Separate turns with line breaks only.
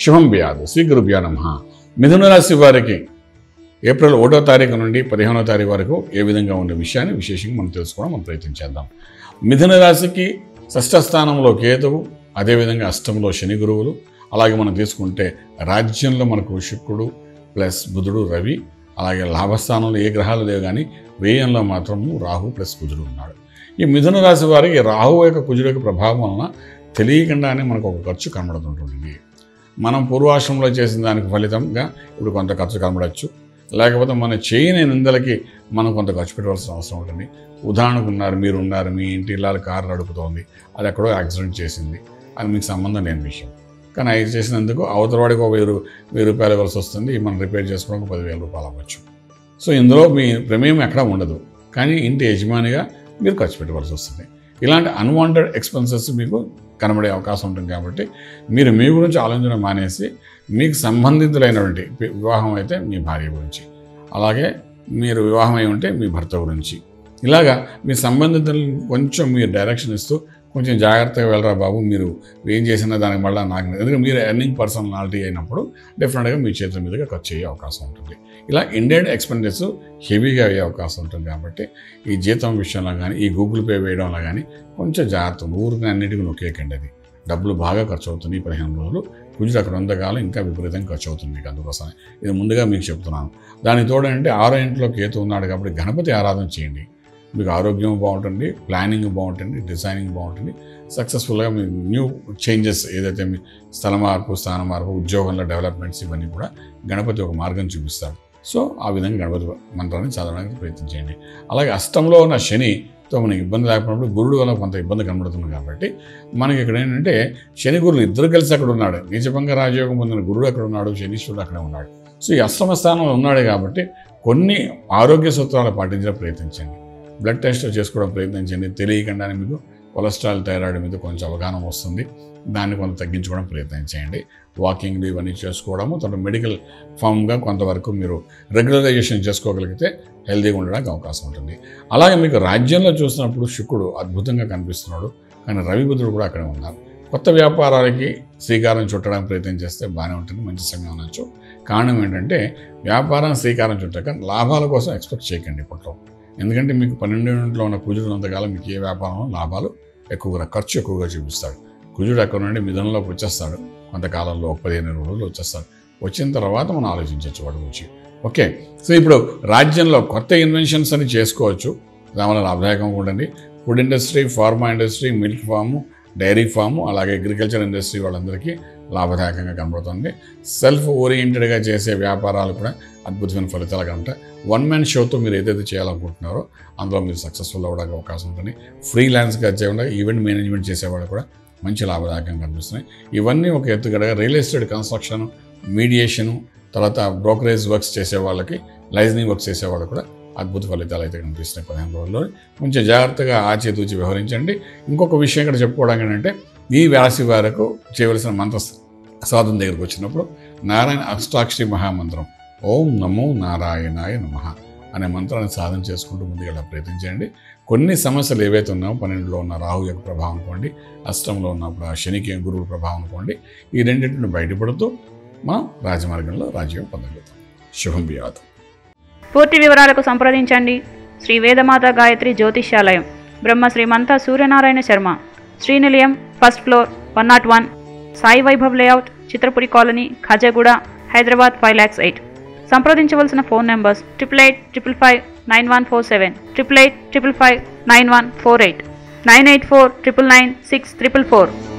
శుభం వ్యాధు శ్రీ గురుభ్యో నమ మిథున రాశి వారికి ఏప్రిల్ ఒకటో తారీఖు నుండి పదిహేనో తారీఖు వరకు ఏ విధంగా ఉండే విషయాన్ని విశేషంగా మనం తెలుసుకోవడం మనం ప్రయత్నం చేద్దాం మిథున రాశికి షష్ఠ స్థానంలో కేతువు అదేవిధంగా అష్టంలో శని గురువులు అలాగే మనం తీసుకుంటే రాజ్యంలో మనకు శుక్రుడు ప్లస్ బుధుడు రవి అలాగే లాభస్థానంలో ఏ గ్రహాలు లేవు కానీ వ్యయంలో మాత్రము రాహు ప్లస్ కుజుడు ఉన్నాడు ఈ మిథున రాశి వారికి రాహు యొక్క కుజుడు యొక్క ప్రభావం వలన తెలియకుండానే మనకు ఒక ఖర్చు కనబడుతుంటుంది మనం పూర్వాశ్రమంలో చేసిన దానికి ఫలితంగా ఇప్పుడు కొంత ఖర్చు కనబడచ్చు లేకపోతే మన చేయని నిందలకి మనం కొంత ఖర్చు పెట్టవలసిన అవసరం ఉంటుంది ఉదాహరణకు ఉన్నారు మీరు ఉన్నారు మీ ఇంటి ఇల్లాలు కారు నడుపుతోంది అది ఎక్కడో యాక్సిడెంట్ చేసింది అది మీకు సంబంధం లేని విషయం కానీ అది చేసినందుకు అవతల వాడికి ఒక వెయ్యి రూ- వెయ్యి రూపాయలు ఇవ్వాల్సి వస్తుంది మనం రిపేర్ చేసుకోవడానికి పదివేల రూపాయలు అవ్వచ్చు సో ఇందులో మీ ప్రమేయం ఎక్కడ ఉండదు కానీ ఇంటి యజమానిగా మీరు ఖర్చు పెట్టవలసి వస్తుంది ఇలాంటి అన్వాంటెడ్ ఎక్స్పెన్సెస్ మీకు కనబడే అవకాశం ఉంటుంది కాబట్టి మీరు మీ గురించి ఆలోచన మానేసి మీకు సంబంధితులైనటువంటి వి- వివాహం అయితే మీ భార్య గురించి అలాగే మీరు వివాహం అయి ఉంటే మీ భర్త గురించి ఇలాగా మీ సంబంధితులను కొంచెం మీరు డైరెక్షన్ ఇస్తూ కొంచెం జాగ్రత్తగా వెళ్ళరా బాబు మీరు ఏం చేసినా దానికి మళ్ళీ నాకు ఎందుకంటే మీరు ఎర్నింగ్ పర్సనాలిటీ అయినప్పుడు డెఫినెట్గా మీ చేతుల మీదుగా ఖర్చు అయ్యే అవకాశం ఉంటుంది ఇలా ఇండైరెక్ట్ ఎక్స్పెండిచర్స్ హెవీగా అయ్యే అవకాశం ఉంటుంది కాబట్టి ఈ జీతం విషయంలో కానీ ఈ గూగుల్ పే వేయడంలో కానీ కొంచెం జాగ్రత్త ఊరికి అన్నిటికీ నొక్కేయకండి అది డబ్బులు బాగా ఖర్చు అవుతుంది ఈ పదిహేను రోజులు కుజుడు అక్కడ ఉందకాలం ఇంకా విపరీతంగా ఖర్చు అవుతుంది మీకు అందుకోసమే ఇది ముందుగా మీకు చెప్తున్నాను దానికి తోడంటే ఆరో ఇంట్లో కేతు ఉన్నాడు కాబట్టి గణపతి ఆరాధన చేయండి మీకు ఆరోగ్యం బాగుంటుంది ప్లానింగ్ బాగుంటుంది డిజైనింగ్ బాగుంటుంది సక్సెస్ఫుల్గా మీ న్యూ చేంజెస్ ఏదైతే మీ స్థల మార్పు స్థాన మార్పు ఉద్యోగంలో డెవలప్మెంట్స్ ఇవన్నీ కూడా గణపతి ఒక మార్గం చూపిస్తాడు సో ఆ విధంగా గణపతి మంత్రాన్ని చదవడానికి ప్రయత్నించండి అలాగే అష్టంలో ఉన్న శనితో మనకి ఇబ్బంది లేకపోయినప్పుడు గురుడు వల్ల కొంత ఇబ్బంది కనబడుతుంది కాబట్టి మనకి ఇక్కడ ఏంటంటే శని గురుడు ఇద్దరు కలిసి అక్కడ ఉన్నాడు నిజభంగా రాజయోగం పొందిన గురుడు అక్కడ ఉన్నాడు శనీశ్వరుడు అక్కడే ఉన్నాడు సో ఈ అష్టమ స్థానంలో ఉన్నాడు కాబట్టి కొన్ని ఆరోగ్య సూత్రాలు పాటించడం ప్రయత్నించండి బ్లడ్ టెస్ట్ చేసుకోవడం ప్రయత్నించండి తెలియకుండానే మీకు కొలెస్ట్రాల్ థైరాయిడ్ మీద కొంచెం అవగాహన వస్తుంది దాన్ని కొంత తగ్గించుకోవడం ప్రయత్నం చేయండి వాకింగ్లు ఇవన్నీ చేసుకోవడము తర్వాత మెడికల్ ఫామ్గా కొంతవరకు మీరు రెగ్యులరైజేషన్ చేసుకోగలిగితే హెల్తీగా ఉండడానికి అవకాశం ఉంటుంది అలాగే మీకు రాజ్యంలో చూసినప్పుడు శుక్రుడు అద్భుతంగా కనిపిస్తున్నాడు కానీ రవి బుధుడు కూడా అక్కడే ఉన్నారు కొత్త వ్యాపారాలకి శ్రీకారం చుట్టడానికి ప్రయత్నం చేస్తే బాగానే ఉంటుంది మంచి సమయం అనొచ్చు కారణం ఏంటంటే వ్యాపారం శ్రీకారం చుట్టాక లాభాల కోసం ఎక్స్పెక్ట్ చేయకండి ఇప్పట్లో ఎందుకంటే మీకు పన్నెండింటిలో ఉన్న కుజుడు అంతకాలం మీకు ఏ వ్యాపారంలో లాభాలు ఎక్కువగా ఖర్చు ఎక్కువగా చూపిస్తాడు కుజుడు అక్కడ నుండి మిథునంలోకి వచ్చేస్తాడు కొంతకాలంలో ఒక పదిహేను ఇరవై రోజులు వచ్చేస్తాడు వచ్చిన తర్వాత మనం ఆలోచించవచ్చు వాడి గురించి ఓకే సో ఇప్పుడు రాజ్యంలో కొత్త ఇన్వెన్షన్స్ అని చేసుకోవచ్చు దానివల్ల లాభదాయకంగా ఉండండి food industry pharma industry milk farm dairy farm అలాగే అగ్రికల్చర్ ఇండస్ట్రీ వాళ్ళందరికీ లాభదాయకంగా కనబడుతుంది సెల్ఫ్ ఓరియంటెడ్గా చేసే వ్యాపారాలు కూడా అద్భుతమైన ఫలితాలు కనుక వన్ మ్యాన్ షోతో మీరు ఏదైతే చేయాలనుకుంటున్నారో అందులో మీరు సక్సెస్ఫుల్ అవ్వడానికి అవకాశం ఉంటుంది ఫ్రీలాన్స్గా చేయకుండా ఈవెంట్ మేనేజ్మెంట్ చేసేవాళ్ళు కూడా మంచి లాభదాయకంగా కనిపిస్తున్నాయి ఇవన్నీ ఒక ఎత్తుగడగా రియల్ ఎస్టేట్ కన్స్ట్రక్షన్ మీడియేషను తర్వాత బ్రోకరేజ్ వర్క్స్ చేసే వాళ్ళకి లైజనింగ్ వర్క్స్ చేసేవాళ్ళు కూడా అద్భుత ఫలితాలు అయితే కనిపిస్తున్నాయి పదిహేను రోజుల్లో కొంచెం జాగ్రత్తగా ఆచితూచి వ్యవహరించండి ఇంకొక విషయం ఇక్కడ చెప్పుకోవడానికి ఏంటంటే ఈ రాశి వారికి చేయవలసిన మంత్ర సాధన దగ్గరికి వచ్చినప్పుడు నారాయణ అష్టాక్షరి మహామంత్రం ఓం నమో నారాయణాయ నమః అనే మంత్రాన్ని సాధన చేసుకుంటూ ముందుకెళ్ళ ప్రయత్నం చేయండి కొన్ని సమస్యలు ఏవైతే ఉన్నాయో పన్నెండులో ఉన్న రాహు యొక్క ప్రభావం అనుకోండి అష్టంలో ఉన్నప్పుడు ఆ శనికి గురువు ప్రభావం అనుకోండి ఈ రెండింటిని బయటపడుతూ మనం రాజమార్గంలో రాజ్యం పొందగలుగుతాం శుభం బియాదు
పూర్తి వివరాలకు సంప్రదించండి శ్రీ వేదమాత గాయత్రి జ్యోతిష్యాలయం Brahma Srimantha Suryanarayana Sharma Srinilayam first floor one naught one Sai Vaibhav layout Chitrapuri colony Khajaguda Hyderabad five lakhs eight సంప్రదించవలసిన phone numbers triple eight triple five nine one four seven triple eight triple five nine one four eight nine eight four triple nine six triple four